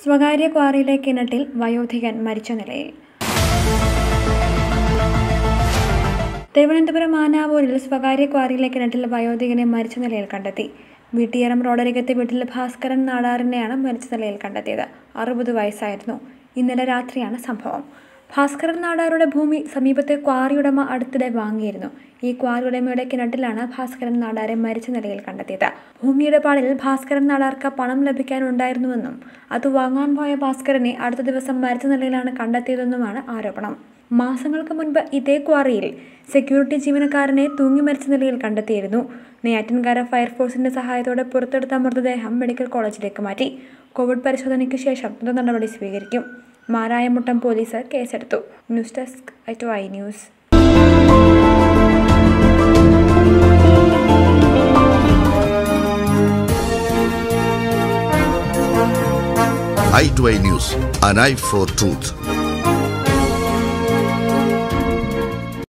സ്വകാര്യ ക്വാറിയിലെ കിണറ്റിൽ വയോധികൻ മരിച്ച നിലയിൽ തിരുവനന്തപുരം മാനാവൂരിൽ സ്വകാര്യ ക്വാറിയിലെ കിണറ്റിൽ വയോധികനെ മരിച്ച നിലയിൽ കണ്ടെത്തി വീട്ടിയറം റോഡരികത്തെ വീട്ടിൽ ഭാസ്കരൻ നാടാറിനെയാണ് മരിച്ച നിലയിൽ കണ്ടെത്തിയത് അറുപത് വയസ്സായിരുന്നു ഇന്നലെ രാത്രിയാണ് സംഭവം ഭാസ്കരൻ നാടാറുടെ ഭൂമി സമീപത്തെ ക്വാറി ഉടമ അടുത്തിടെ വാങ്ങിയിരുന്നു ഈ ക്വാറി ഉടമയുടെ കിണറ്റിലാണ് ഭാസ്കരൻ നാടാരെ മരിച്ച നിലയിൽ കണ്ടെത്തിയത് ഭൂമിയുടെ പാടിൽ ഭാസ്കരൻ നാടാർക്ക് പണം ലഭിക്കാനുണ്ടായിരുന്നുവെന്നും അത് വാങ്ങാൻ പോയ ഭാസ്കരനെ അടുത്ത ദിവസം മരിച്ച നിലയിലാണ് കണ്ടെത്തിയതെന്നുമാണ് ആരോപണം മാസങ്ങൾക്ക് മുൻപ് ഇതേ ക്വാറിയിൽ സെക്യൂരിറ്റി ജീവനക്കാരനെ തൂങ്ങി മരിച്ച നിലയിൽ കണ്ടെത്തിയിരുന്നു നെയ്യാറ്റിൻകര ഫയർഫോഴ്സിന്റെ സഹായത്തോടെ പുറത്തെടുത്ത മൃതദേഹം മെഡിക്കൽ കോളേജിലേക്ക് മാറ്റി കോവിഡ് പരിശോധനയ്ക്ക് ശേഷം തുടർ നടപടി സ്വീകരിക്കും മാരായമുട്ടം പോലീസ് കേസെടുത്തു news desk I I news i2i News, an eye for truth.